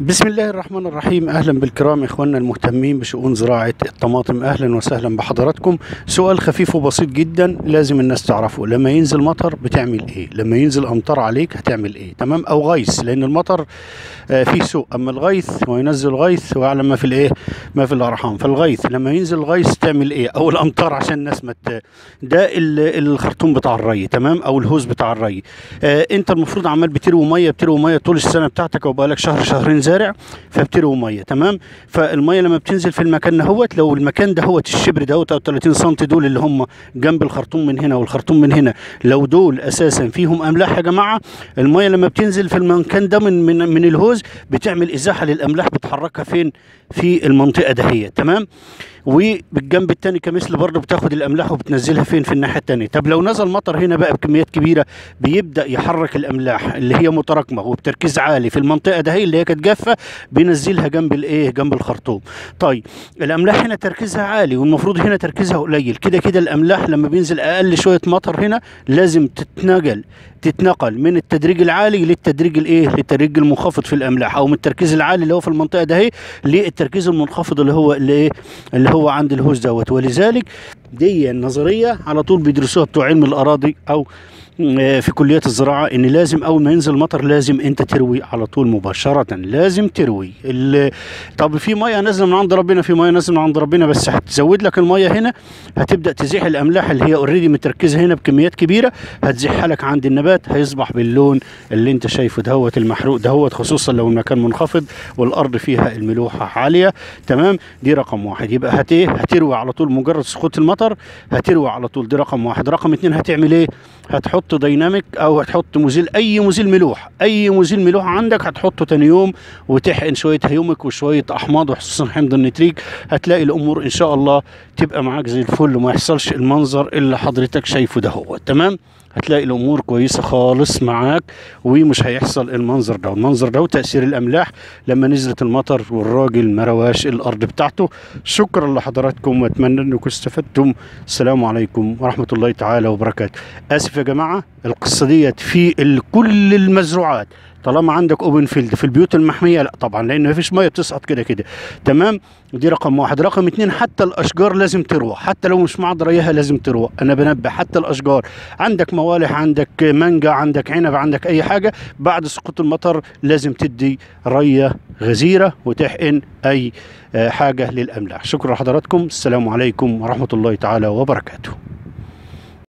بسم الله الرحمن الرحيم اهلا بالكرام اخواننا المهتمين بشؤون زراعه الطماطم اهلا وسهلا بحضراتكم سؤال خفيف وبسيط جدا لازم الناس تعرفه لما ينزل مطر بتعمل ايه لما ينزل امطار عليك هتعمل ايه تمام او غيث لان المطر آه، فيه سوء اما الغيث وينزل غيث ويعلم ما في الايه ما في الارحام فالغيث لما ينزل الغيث تعمل ايه او الامطار عشان الناس ما مت... ده ال- الخرطوم بتاع الري تمام او الهوز بتاع الري آه انت المفروض عمال بتروي ميه بتروي ميه طول السنه بتاعتك او بقالك شهر شهرين زارع فبتروي ميه تمام فالميه لما بتنزل في المكان دهوت لو المكان دهوت الشبر دهوت او 30 سم دول اللي هم جنب الخرطوم من هنا والخرطوم من هنا لو دول اساسا فيهم املاح يا جماعه الميه لما بتنزل في المكان ده من من من الهوز بتعمل ازاحه للاملاح بتحركها فين في المنطقه دهيت تمام وبالجنب التاني كمثل برضه بتاخد الاملاح وبتنزلها فين في الناحيه التانيه طب لو نزل مطر هنا بقى بكميات كبيره بيبدا يحرك الاملاح اللي هي متراكمه وبتركيز عالي في المنطقه دهي اللي هي كانت جافه بينزلها جنب الايه جنب الخرطوم طيب الاملاح هنا تركيزها عالي والمفروض هنا تركيزها قليل كده كده الاملاح لما بينزل اقل شويه مطر هنا لازم تتنقل تتنقل من التدريج العالي للتدريج الايه للتدريج المنخفض في الاملاح او من التركيز العالي اللي هو في المنطقه دهي للتركيز المنخفض اللي هو اللي ايه اللي هو عند الهوز دوت ولذلك دي النظريه على طول بيدرسوها بتوع علم الاراضي او آه، في كليات الزراعه ان لازم اول ما ينزل مطر لازم انت تروي على طول مباشره لازم تروي ال- طب في ميه نازله من عند ربنا في ميه نازله من عند ربنا بس هتزود لك الميه هنا هتبدا تزيح الاملاح اللي هي اوريدي متركزه هنا بكميات كبيره هتزيحها لك عند النبات هيصبح باللون اللي انت شايفه دهوت المحروق دهوت خصوصا لو المكان منخفض والارض فيها الملوحه عاليه تمام دي رقم واحد يبقى هت ايه هتروي على طول مجرد سقوط المطر هتروي على طول دي رقم واحد رقم اتنين هتعمل ايه هتحط ديناميك او هتحط مزيل اي مزيل ملوح اي مزيل ملوح عندك هتحطه تاني يوم وتحقن شويه هيومك وشويه احماض وخصوصا حمض النتريك هتلاقي الامور ان شاء الله تبقى معاك زي الفل وما يحصلش المنظر اللي حضرتك شايفه ده هو تمام هتلاقي الامور كويسه خالص معاك ومش هيحصل المنظر ده المنظر ده وتاثير الاملاح لما نزلت المطر والراجل ما رواش الارض بتاعته شكرا لحضراتكم واتمنى انكم استفدتم السلام عليكم ورحمه الله تعالى وبركاته اسف يا جماعه القصه ديت في ال- كل المزروعات طالما عندك اوبن فيلد في البيوت المحميه لا طبعا لان مفيش ميه بتسقط كده كده تمام دي رقم واحد رقم اتنين حتى الاشجار لازم تروى حتى لو مش معاد ريها لازم تروى انا بنبه حتى الاشجار عندك موالح عندك مانجا عندك عنب عندك اي حاجه بعد سقوط المطر لازم تدي ريه غزيره وتحقن اي آه، حاجه للاملاح شكرا لحضراتكم السلام عليكم ورحمه الله تعالى وبركاته